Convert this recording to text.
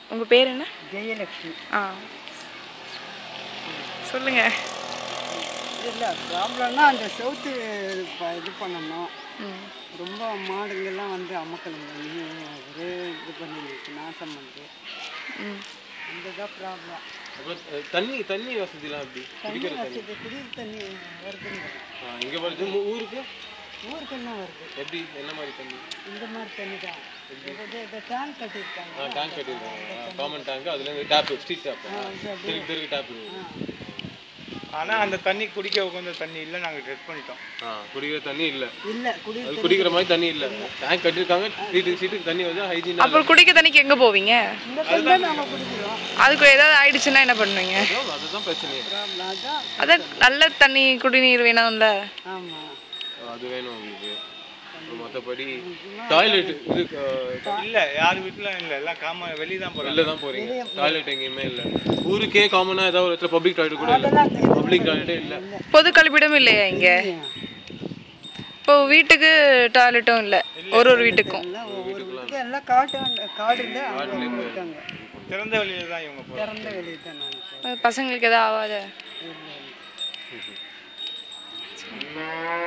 உங்க பேர் என்ன ஜெயலட்சுமி ஆ சொல்லுங்க இல்லை ப்ராப்ளம்னா அந்த செவுத்து ப- இது பண்ணணும் ம் ரொம்ப மாடுங்கெல்லாம் வந்து அமக்கலம் பண்ணி ஒரே இது பண்ணி நாசம் பண்ணுது ம் அந்த தான் ப்ராப்ளம் அப்புறம் த- தண்ணி தண்ணி வசதிலாம் எப்படி தண்ணி குடிக்கிற தண்ணி வசதி குடிநீர் தண்ணி வருதுங்க ஆ, இங்க வருது உங்க ஊருக்கு ஊருக்கெல்லாம் வருது எப்படி என்ன மாதிரி தண்ணி இந்த மாதிரி தண்ணி தான் இது இந்த டேங்க் கட்டியிருக்காங்க டேங்க் கட்டியிருக்காங்க காமன் டேங்க் அதுல இருந்து டேப் ஸ்ட்ரீட் டேப் தெருக்கு தெருக்கு டேப் ஆனா அந்த தண்ணி குடிக்க உகந்த தண்ணி இல்லை நாங்க டெஸ்ட் பண்ணிட்டோம் ஆ குடிக்கிற தண்ணி இல்ல இல்லை குடிநீர் அது குடிக்கிற மாதிரி தண்ணி இல்ல டேங்க் கட்டியிருக்காங்க சீட்டுக்கு சீட்டுக்கு தண்ணி வந்து ஹைஜீனா அப்புறம் குடிக்க தண்ணிக்கு எங்க போவீங்க இந்த தண்ணி தான் நாங்கள் குடிக்கிறோம் அதுக்கு ஏதாவது ஆயிடுச்சுன்னா என்ன பண்ணுவீங்க அதுதான் பிரச்சனையே ப்ராப்ளம் அதான் அதான் நல்ல தண்ணி குடிநீர் வேணும்ல ஆமாம் அது வேணும் உங்களுக்கு மற்றபடி டாய்லெட் இது இல்ல யார் வீட்டுல இல்ல எல்லாம் காம வெளியே தான் போறாங்க வெளில தான் போறீங்க டாய்லெட் எங்கேயுமே இல்ல ஊருக்கே காமனா ஏதாவது ஒரு இடத்துல பப்ளிக் டாய்லெட் கூட இல்ல அதெல்லாம் இது பப்ளிக் டாய்லெட்டே இல்ல பொது கழிப்பிடம் இல்லையா இங்க இப்போ வீட்டுக்கு டாய்லெட்டும் இல்ல ஒரு ஒரு வீட்டுக்கும் எல்லாம் ஒவ்வொரு வீட்டுக்கும் எல்லாம் காட்டு காடுல அங்கே இருக்காங்க திறந்த வெளியில தான் இவங்க போறாங்க திறந்த வெளியே தான் நாங்கள் பசங்களுக்கு எதாவது ஆகாத இல்லை